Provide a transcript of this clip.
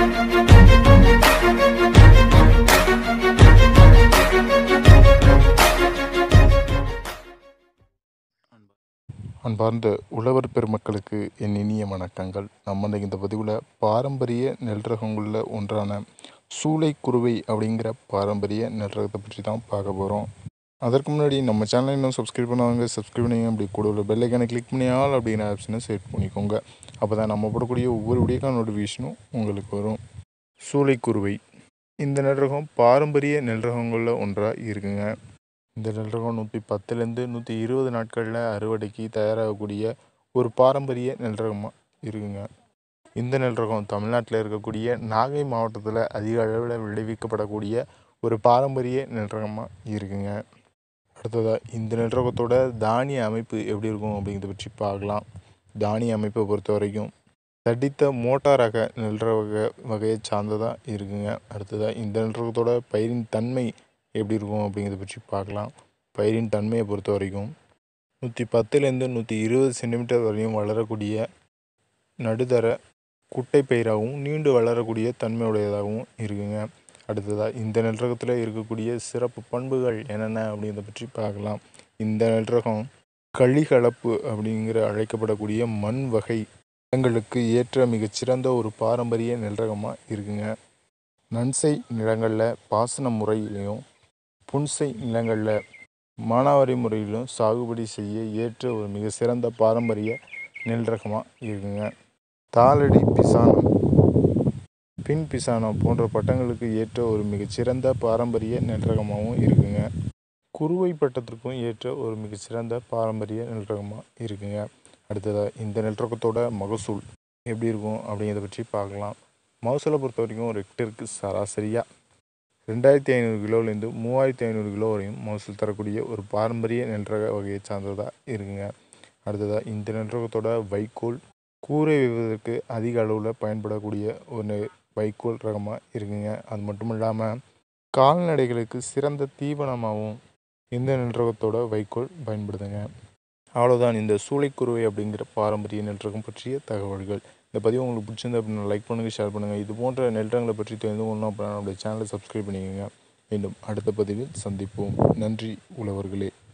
அன்பார்ந்த உழவர் பெருமக்களுக்கு என் இனிய வணக்கங்கள் நம்ம இன்னைக்கு இந்த பதிவில் பாரம்பரிய நெல் ரகங்களில் ஒன்றான சூளை குருவை அப்படிங்கிற பாரம்பரிய நெல் ரகத்தை பற்றி தான் பார்க்க போகிறோம் அதற்கு முன்னாடி நம்ம சேனலை இன்னும் சப்ஸ்கிரைப் பண்ணாதவங்க சப்ஸ்கிரைப் பண்ணிங்க அப்படி கூட உள்ள பெல்லைக்கான கிளிக் பண்ணி ஆல் அப்படிங்கிற ஆப்ஷனை செட் பண்ணிக்கோங்க அப்போ தான் நம்ம போடக்கூடிய ஒவ்வொரு வீடியோக்கான நோட்டிஃபிகேஷனும் உங்களுக்கு வரும் சூளை குருவை இந்த நெல் ரகம் பாரம்பரிய நெல் ரகங்களில் ஒன்றாக இருக்குங்க இந்த நெல் ரகம் நூற்றி பத்துலேருந்து நூற்றி இருபது நாட்களில் அறுவடைக்கு தயாராகக்கூடிய ஒரு பாரம்பரிய நெல் ரகமாக இருக்குங்க இந்த நெல் ரகம் தமிழ்நாட்டில் இருக்கக்கூடிய நாகை மாவட்டத்தில் அதிக அளவில் விளைவிக்கப்படக்கூடிய ஒரு பாரம்பரிய நெல் ரகமாக இருக்குங்க அடுத்ததாக இந்த நெல் ரகத்தோட தானிய அமைப்பு எப்படி இருக்கும் அப்படிங்கிறத பற்றி பார்க்கலாம் தானிய அமைப்பை பொறுத்த வரைக்கும் தடித்த மோட்டார் ரக நெல் ரக வகையை சார்ந்ததாக இருக்குங்க அடுத்ததாக இந்த நெல் ரகத்தோட பயிரின் தன்மை எப்படி இருக்கும் அப்படிங்கிறத பற்றி பார்க்கலாம் பயிரின் தன்மையை பொறுத்த வரைக்கும் நூற்றி பத்துலேருந்து நூற்றி இருபது சென்டிமீட்டர் வரையும் வளரக்கூடிய நடுத்தர குட்டை பயிராகவும் நீண்டு வளரக்கூடிய தன்மையுடையதாகவும் இருக்குங்க அடுத்ததாக இந்த நெல் ரகத்தில் இருக்கக்கூடிய சிறப்பு பண்புகள் என்னென்ன அப்படிங்கிறத பற்றி பார்க்கலாம் இந்த நெல் ரகம் களிகலப்பு அப்படிங்கிற அழைக்கப்படக்கூடிய மண் வகை நிலங்களுக்கு ஏற்ற மிகச்சிறந்த ஒரு பாரம்பரிய நெல் ரகமாக இருக்குங்க நன்சை நிலங்களில் பாசன முறையிலையும் புன்சை நிலங்களில் மானாவாரி முறையிலும் சாகுபடி செய்ய ஏற்ற ஒரு மிக சிறந்த பாரம்பரிய நெல் ரகமாக இருக்குங்க தாளடி பிசானம் பின் பிசானம் போன்ற பட்டங்களுக்கு ஏற்ற ஒரு மிகச்சிறந்த பாரம்பரிய நெல் ரகமாகவும் இருக்குங்க குறுவை பட்டத்திற்கும் ஏற்ற ஒரு மிகச்சிறந்த பாரம்பரிய நெல் ரகமாக இருக்குங்க அடுத்ததாக இந்த நெல் ரகத்தோட மகசூல் எப்படி இருக்கும் அப்படிங்கிறத பற்றி பார்க்கலாம் மகசூலை பொறுத்த வரைக்கும் ஒரு ஹெக்டருக்கு சராசரியாக ரெண்டாயிரத்தி ஐநூறு கிலோலேருந்து மூவாயிரத்தி ஐநூறு கிலோ வரையும் மகசூல் தரக்கூடிய ஒரு பாரம்பரிய நெல் ரக வகையை சார்ந்ததாக இருக்குங்க அடுத்ததாக இந்த நெல் ரகத்தோட வைக்கோல் கூரை வைப்பதற்கு அதிக அளவில் பயன்படக்கூடிய ஒரு வைக்கோல் ரகமாக இருக்குங்க அது மட்டும் இல்லாமல் கால்நடைகளுக்கு சிறந்த தீவனமாகவும் இந்த நெல் ரகத்தோட வைக்கோல் பயன்படுதுங்க அவ்வளோதான் இந்த சூளைக்குருவை அப்படிங்கிற பாரம்பரிய நெல் ரகம் பற்றிய தகவல்கள் இந்த பதிவு உங்களுக்கு பிடிச்சிருந்தா அப்படின்னா லைக் பண்ணுங்கள் ஷேர் பண்ணுங்கள் இது போன்ற நெல் ரகங்களை பற்றி தெரிந்து கொள்ளணும் அப்படின்னா நம்முடைய சேனலை சப்ஸ்கிரைப் பண்ணிக்கோங்க மீண்டும் அடுத்த பதிவில் சந்திப்போம் நன்றி உழவர்களே